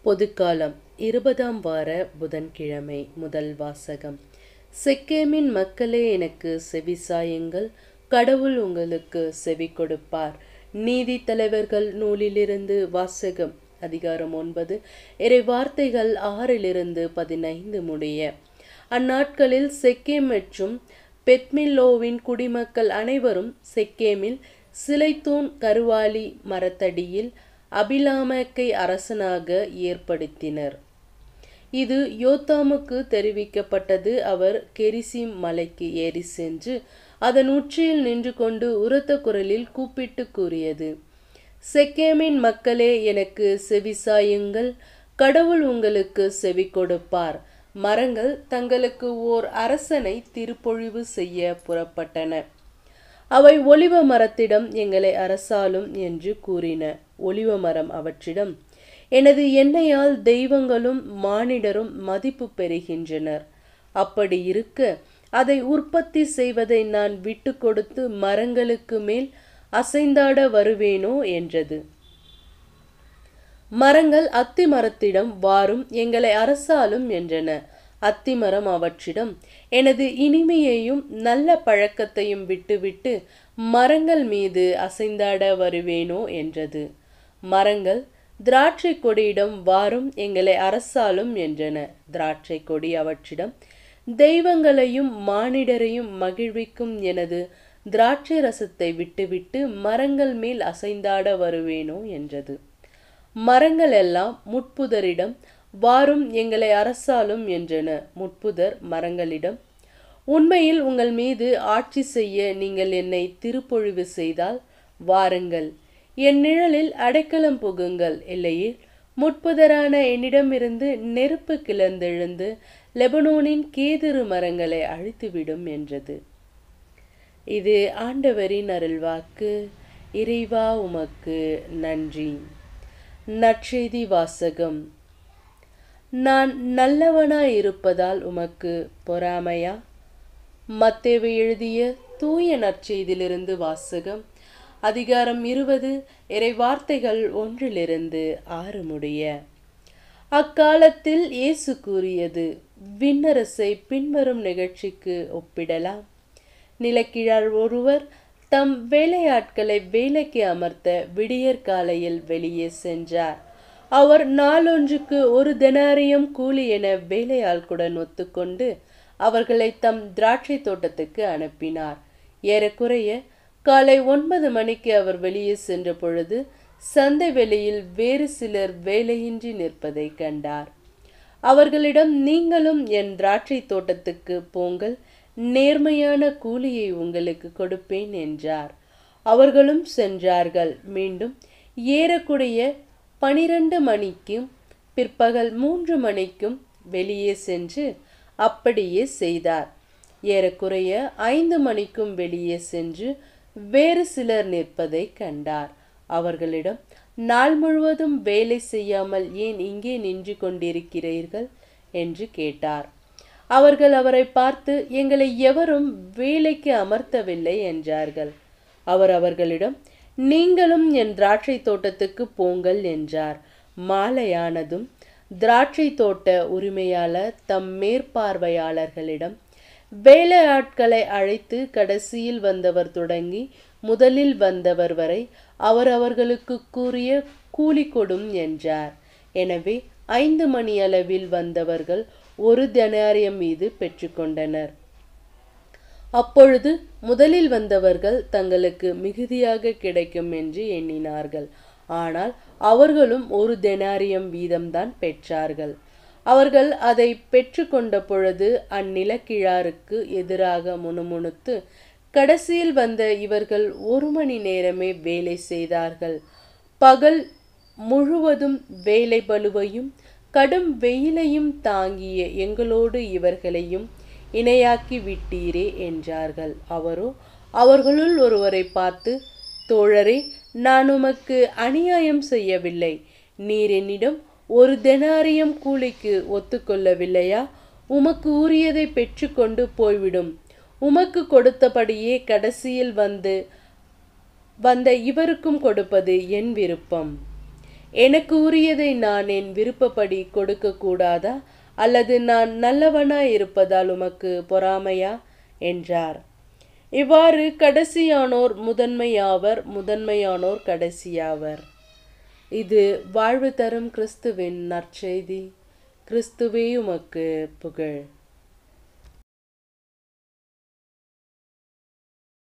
பொதுக்காலம் இருபதாம் வார புதன்கிழமை முதல் வாசகம் செக்கேமின் மக்களே எனக்கு செவிசாயுங்கள் கடவுள் உங்களுக்கு செவி கொடுப்பார் நீதி தலைவர்கள் நூலிலிருந்து வாசகம் அதிகாரம் ஒன்பது இறை வார்த்தைகள் ஆறிலிருந்து பதினைந்து முடிய அந்நாட்களில் செக்கேம் மற்றும் பெத்மில்லோவின் குடிமக்கள் அனைவரும் செக்கேமில் சிலைத்தூண் கருவாலி மரத்தடியில் அபிலாமக்கை அரசனாக ஏற்படுத்தினர் இது யோத்தாமுக்கு தெரிவிக்கப்பட்டது அவர் கெரிசிம் மலைக்கு ஏறி சென்று அதன் உச்சியில் நின்று கொண்டு உரத்த குரலில் கூப்பிட்டு கூறியது செக்கேமின் மக்களே எனக்கு செவிசாயுங்கள் கடவுள் உங்களுக்கு செவி கொடுப்பார் மரங்கள் தங்களுக்கு ஓர் அரசனை திருப்பொழிவு செய்ய புறப்பட்டன அவை ஒலிவ மரத்திடம் எங்களை அரசாலும் என்று கூறின ஒலிவ மரம் அவற்றிடம் எனது எண்ணெயால் தெய்வங்களும் மானிடரும் மதிப்பு பெறுகின்றனர் அப்படி இருக்க அதை உற்பத்தி செய்வதை நான் விட்டு கொடுத்து மரங்களுக்கு மேல் அசைந்தாட வருவேனோ என்றது மரங்கள் அத்தி மரத்திடம் வாரும் எங்களை அரசாலும் என்றன அத்திமரம் அவற்றிடம் எனது இனிமையையும் நல்ல பழக்கத்தையும் விட்டுவிட்டு மரங்கள் மீது அசைந்தாட வருவேனோ என்றது மரங்கள் திராட்சை கொடியிடம் வாரும் எங்களை அரசாலும் என்றன திராட்சை கொடி அவற்றிடம் தெய்வங்களையும் மானிடரையும் மகிழ்விக்கும் எனது திராட்சை ரசத்தை விட்டுவிட்டு மரங்கள் மேல் அசைந்தாட வருவேனோ என்றது மரங்கள் எல்லாம் முட்புதரிடம் வாரும் எங்களை அரசாலும் என்றன முட்புதர் மரங்களிடம் உண்மையில் உங்கள் மீது ஆட்சி செய்ய நீங்கள் என்னை திருப்பொழிவு செய்தால் வாருங்கள் என் நிழலில் அடைக்கலம் புகுங்கள் இல்லையே முட்புதரான என்னிடமிருந்து நெருப்பு கிளர்ந்தெழுந்து லெபனோனின் கேதிரு மரங்களை அழித்துவிடும் என்றது இது ஆண்டவரின் அருள்வாக்கு இறைவா உமக்கு நன்றி நற்செய்தி வாசகம் நான் நல்லவனாய் இருப்பதால் உமக்கு பொறாமையா மத்தேவு எழுதிய தூய நற்செய்தியிலிருந்து வாசகம் அதிகாரம் இருபது இறை வார்த்தைகள் ஒன்றிலிருந்து ஆறு முடிய அக்காலத்தில் இயேசு கூறியது விண்ணரசை பின்வரும் நிகழ்ச்சிக்கு ஒப்பிடலாம் நிலக்கிழார் ஒருவர் தம் வேலையாட்களை வேலைக்கு அமர்த்த விடியற் காலையில் வெளியே சென்றார் அவர் நாளொன்றுக்கு ஒரு தெனாரியம் கூலி என வேலையாட்களுடன் ஒத்துக்கொண்டு அவர்களை தம் திராட்சை தோட்டத்துக்கு அனுப்பினார் ஏறக்குறைய காலை ஒன்பது மணிக்கு அவர் வெளியே சென்ற பொழுது சந்தை வெளியில் வேறு சிலர் வேலையின்றி நிற்பதை கண்டார் அவர்களிடம் நீங்களும் என் திராட்சை தோட்டத்துக்கு போங்கள் நேர்மையான கூலியை உங்களுக்கு கொடுப்பேன் என்றார் அவர்களும் சென்றார்கள் மீண்டும் ஏறக்குறைய பனிரெண்டு மணிக்கும் பிற்பகல் மூன்று மணிக்கும் வெளியே சென்று அப்படியே செய்தார் ஏறக்குறைய ஐந்து மணிக்கும் வெளியே சென்று வேறு சிலர் நிற்பதை கண்டார் அவர்களிடம் நாள் முழுவதும் வேலை செய்யாமல் ஏன் இங்கே நின்று கொண்டிருக்கிறீர்கள் என்று கேட்டார் அவர்கள் அவரை பார்த்து எங்களை எவரும் வேலைக்கு அமர்த்தவில்லை என்றார்கள் அவர் அவர்களிடம் நீங்களும் என் திராட்சை தோட்டத்துக்கு போங்கள் என்றார் மாலையானதும் திராட்சை தோட்ட உரிமையாளர் தம் மேற்பார்வையாளர்களிடம் வேலையாட்களை அழைத்து கடைசியில் வந்தவர் தொடங்கி முதலில் வந்தவர் வரை அவர் அவர்களுக்கு கூறிய கூலி கொடும் என்றார் எனவே ஐந்து மணி அளவில் வந்தவர்கள் ஒரு தனாரியம் மீது பெற்றுக்கொண்டனர் அப்பொழுது முதலில் வந்தவர்கள் தங்களுக்கு மிகுதியாக கிடைக்கும் என்று எண்ணினார்கள் ஆனால் அவர்களும் ஒரு தெனாரியம் வீதம்தான் பெற்றார்கள் அவர்கள் அதை பெற்றுக்கொண்ட பொழுது அந்நிலக்கிழாருக்கு எதிராக முணுமுணுத்து கடைசியில் வந்த இவர்கள் ஒரு மணி நேரமே வேலை செய்தார்கள் பகல் முழுவதும் வேலை பலுவையும் கடும் வெயிலையும் தாங்கிய எங்களோடு இவர்களையும் இணையாக்கி விட்டீரே என்றார்கள் அவரோ அவர்களுள் ஒருவரை பார்த்து தோழரே நான் உமக்கு அநியாயம் செய்யவில்லை நீர் என்னிடம் ஒரு தெனாரியம் கூலிக்கு ஒத்துக்கொள்ளவில்லையா உமக்கு உரியதை பெற்றுக்கொண்டு போய்விடும் உமக்கு கொடுத்தபடியே கடைசியில் வந்து வந்த இவருக்கும் கொடுப்பது என் விருப்பம் எனக்கு உரியதை நான் என் விருப்பப்படி கொடுக்க கூடாதா அல்லது நான் நல்லவனாய் இருப்பதால் உமக்கு பொறாமையா என்றார் இவ்வாறு கடைசியானோர் முதன்மையாவர் முதன்மையானோர் கடைசியாவர் இது வாழ்வு தரும் கிறிஸ்துவின் நற்செய்தி கிறிஸ்துவே உமக்கு புகழ்